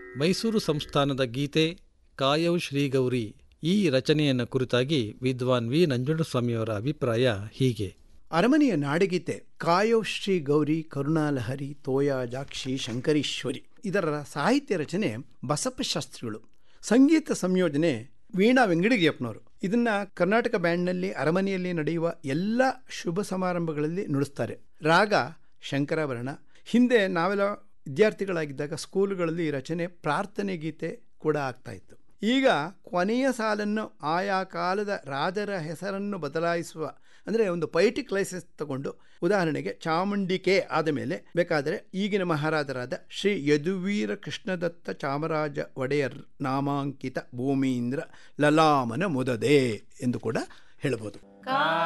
ಮೈಸೂರು ಸಂಸ್ಥಾನದ ಗೀತೆ ಕಾಯವ್ ಶ್ರೀಗೌರಿ ಈ ರಚನೆಯನ್ನು ಕುರಿತಾಗಿ ವಿದ್ವಾನ್ ವಿ ನಂಜುಂಡಸ್ವಾಮಿಯವರ ಅಭಿಪ್ರಾಯ ಹೀಗೆ ಅರಮನೆಯ ನಾಡಗೀತೆ ಕಾಯೋ ಶ್ರೀ ಗೌರಿ ಕರುಣಾಲಹರಿ ತೋಯಾಜಾಕ್ಷಿ ಶಂಕರೀಶ್ವರಿ ಇದರ ಸಾಹಿತ್ಯ ರಚನೆ ಬಸಪ್ಪ ಶಾಸ್ತ್ರಿಗಳು ಸಂಗೀತ ಸಂಯೋಜನೆ ವೀಣಾ ವೆಂಗಡಗಿಯಪ್ಪನವರು ಇದನ್ನ ಕರ್ನಾಟಕ ಬ್ಯಾಂಡ್ನಲ್ಲಿ ಅರಮನೆಯಲ್ಲಿ ನಡೆಯುವ ಎಲ್ಲ ಶುಭ ಸಮಾರಂಭಗಳಲ್ಲಿ ನುಡಿಸ್ತಾರೆ ರಾಗ ಶಂಕರಾಭರಣ ಹಿಂದೆ ನಾವೆಲ್ಲ ವಿದ್ಯಾರ್ಥಿಗಳಾಗಿದ್ದಾಗ ಸ್ಕೂಲುಗಳಲ್ಲಿ ಈ ರಚನೆ ಪ್ರಾರ್ಥನೆ ಗೀತೆ ಕೂಡ ಆಗ್ತಾ ಇತ್ತು ಈಗ ಕೊನೆಯ ಸಾಲನ್ನು ಆಯಾ ಕಾಲದ ರಾಜರ ಹೆಸರನ್ನು ಬದಲಾಯಿಸುವ ಅಂದರೆ ಒಂದು ಪೈಟಿಕ್ ಲೈಸೆನ್ಸ್ ತಗೊಂಡು ಉದಾಹರಣೆಗೆ ಚಾಮುಂಡಿಕೆ ಆದ ಮೇಲೆ ಬೇಕಾದರೆ ಈಗಿನ ಮಹಾರಾಜರಾದ ಶ್ರೀ ಯದುವೀರ ಕೃಷ್ಣದತ್ತ ಚಾಮರಾಜ ಒಡೆಯರ್ ನಾಮಾಂಕಿತ ಭೂಮೀಂದ್ರ ಲಲಾಮನ ಮುದದೆ ಎಂದು ಕೂಡ ಹೇಳಬಹುದು